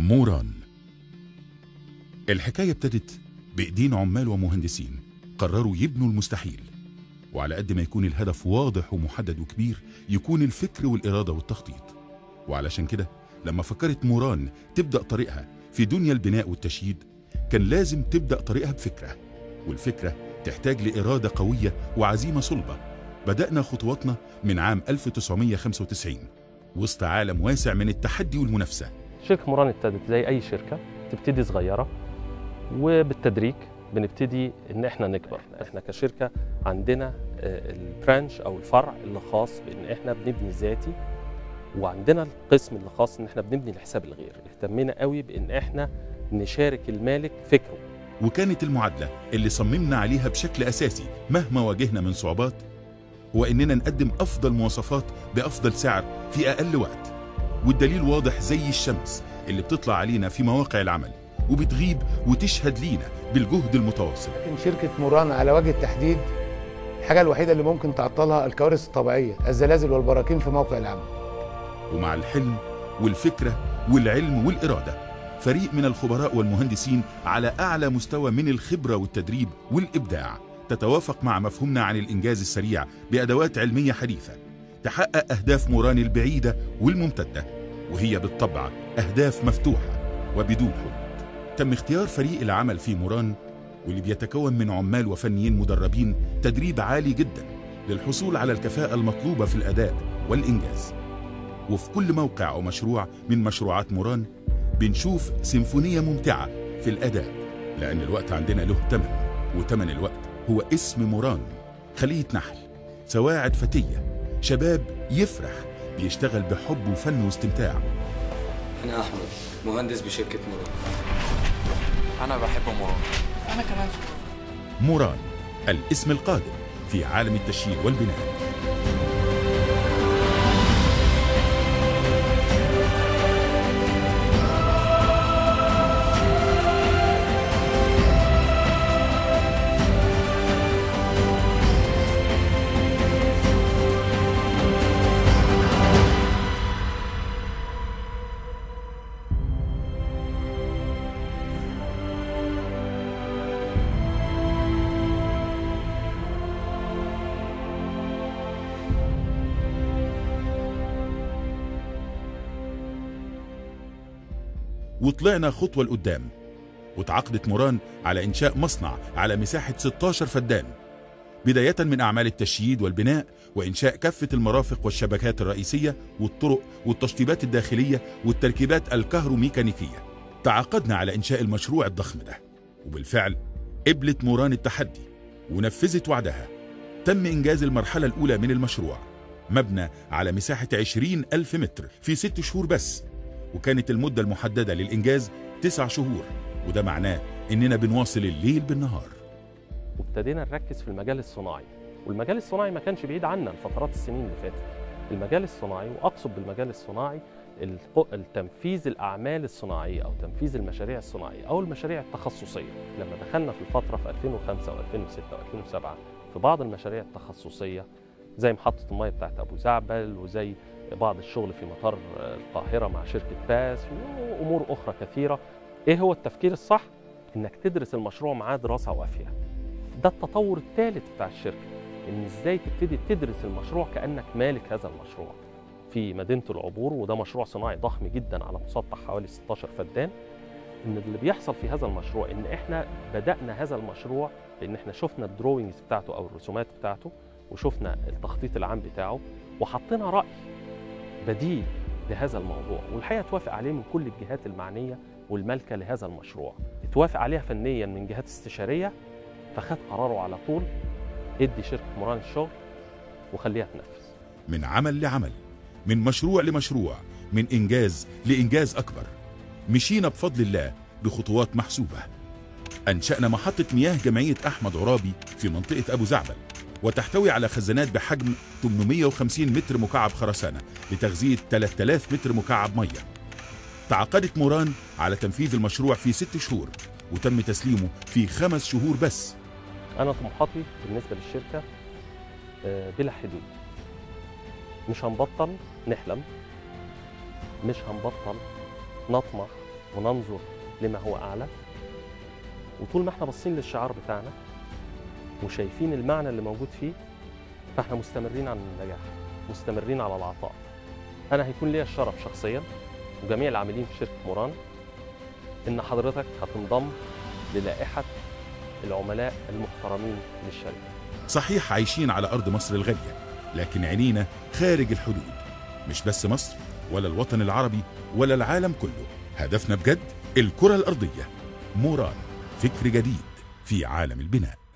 موران الحكاية ابتدت بإيدين عمال ومهندسين قرروا يبنوا المستحيل وعلى قد ما يكون الهدف واضح ومحدد وكبير يكون الفكر والإرادة والتخطيط وعلشان كده لما فكرت موران تبدأ طريقها في دنيا البناء والتشييد كان لازم تبدأ طريقها بفكرة والفكرة تحتاج لإرادة قوية وعزيمة صلبة بدأنا خطواتنا من عام 1995 وسط عالم واسع من التحدي والمنافسة شركة موران ابتدت زي أي شركة تبتدي صغيرة وبالتدريج بنبتدي إن إحنا نكبر إحنا كشركة عندنا آه، البرانش أو الفرع اللي خاص بإن إحنا بنبني ذاتي وعندنا القسم اللي خاص إن إحنا بنبني لحساب الغير اهتمينا قوي بإن إحنا نشارك المالك فكره وكانت المعادلة اللي صممنا عليها بشكل أساسي مهما واجهنا من صعوبات هو إننا نقدم أفضل مواصفات بأفضل سعر في أقل وقت والدليل واضح زي الشمس اللي بتطلع علينا في مواقع العمل وبتغيب وتشهد لينا بالجهد المتواصل لكن شركة موران على وجه التحديد الحاجة الوحيدة اللي ممكن تعطلها الكوارث الطبيعية الزلازل والبراكين في موقع العمل ومع الحلم والفكرة والعلم والإرادة فريق من الخبراء والمهندسين على أعلى مستوى من الخبرة والتدريب والإبداع تتوافق مع مفهومنا عن الإنجاز السريع بأدوات علمية حديثة تحقق أهداف موران البعيدة والممتدة وهي بالطبع أهداف مفتوحة وبدون حدود تم اختيار فريق العمل في موران واللي بيتكون من عمال وفنيين مدربين تدريب عالي جدا للحصول على الكفاءة المطلوبة في الأداء والإنجاز وفي كل موقع أو مشروع من مشروعات موران بنشوف سيمفونية ممتعة في الأداء لأن الوقت عندنا له تمن وتمن الوقت هو اسم موران خلية نحل سواعد فتية شباب يفرح بيشتغل بحب وفن واستمتاع أنا أحمد مهندس بشركة مراد أنا بحب مراد أنا كمان موران الاسم القادم في عالم التشييد والبناء وطلعنا خطوة لقدام وتعاقدت موران على إنشاء مصنع على مساحة 16 فدان بداية من أعمال التشييد والبناء وإنشاء كافة المرافق والشبكات الرئيسية والطرق والتشطيبات الداخلية والتركيبات الكهروميكانيكية تعاقدنا على إنشاء المشروع الضخم ده وبالفعل قبلت موران التحدي ونفذت وعدها تم إنجاز المرحلة الأولى من المشروع مبنى على مساحة 20 ألف متر في ست شهور بس وكانت المدة المحددة للإنجاز تسع شهور وده معناه إننا بنواصل الليل بالنهار وابتدينا نركز في المجال الصناعي والمجال الصناعي ما كانش بعيد عنا الفترات السنين اللي فاتت المجال الصناعي واقصد بالمجال الصناعي الق- التنفيذ الاعمال الصناعيه او تنفيذ المشاريع الصناعيه او المشاريع التخصصيه لما دخلنا في الفتره في 2005 و2006 و2007 في بعض المشاريع التخصصيه زي محطه الميه بتاعت ابو زعبل وزي بعض الشغل في مطار القاهره مع شركه باس وامور اخرى كثيره ايه هو التفكير الصح انك تدرس المشروع معاه دراسه وافيه ده التطور الثالث بتاع الشركه ان ازاي تبتدي تدرس المشروع كانك مالك هذا المشروع في مدينه العبور وده مشروع صناعي ضخم جدا على مسطح حوالي 16 فدان ان اللي بيحصل في هذا المشروع ان احنا بدانا هذا المشروع لان احنا شفنا الدروينجز بتاعته او الرسومات بتاعته وشفنا التخطيط العام بتاعه وحطينا راي بديل لهذا الموضوع والحقيقه توافق عليه من كل الجهات المعنيه والمالكه لهذا المشروع اتوافق عليها فنيا من جهات استشاريه فخد قراره على طول ادي شركه موران الشغل وخليها تنفذ من عمل لعمل من مشروع لمشروع من إنجاز لإنجاز أكبر مشينا بفضل الله بخطوات محسوبة أنشأنا محطة مياه جمعية أحمد عرابي في منطقة أبو زعبل وتحتوي على خزانات بحجم 850 متر مكعب خرسانة لتغذية 3000 متر مكعب مية تعاقدت موران على تنفيذ المشروع في ست شهور وتم تسليمه في خمس شهور بس انا طموحاتي بالنسبه للشركه آه، بلا حدود مش هنبطل نحلم مش هنبطل نطمح وننظر لما هو اعلى وطول ما احنا باصين للشعار بتاعنا وشايفين المعنى اللي موجود فيه فاحنا مستمرين على النجاح مستمرين على العطاء انا هيكون ليا الشرف شخصيا وجميع العاملين في شركه موران ان حضرتك هتنضم للائحه العملاء المحترمين للشركه صحيح عايشين على أرض مصر الغالية لكن عينينا خارج الحدود مش بس مصر ولا الوطن العربي ولا العالم كله هدفنا بجد الكرة الأرضية موران فكر جديد في عالم البناء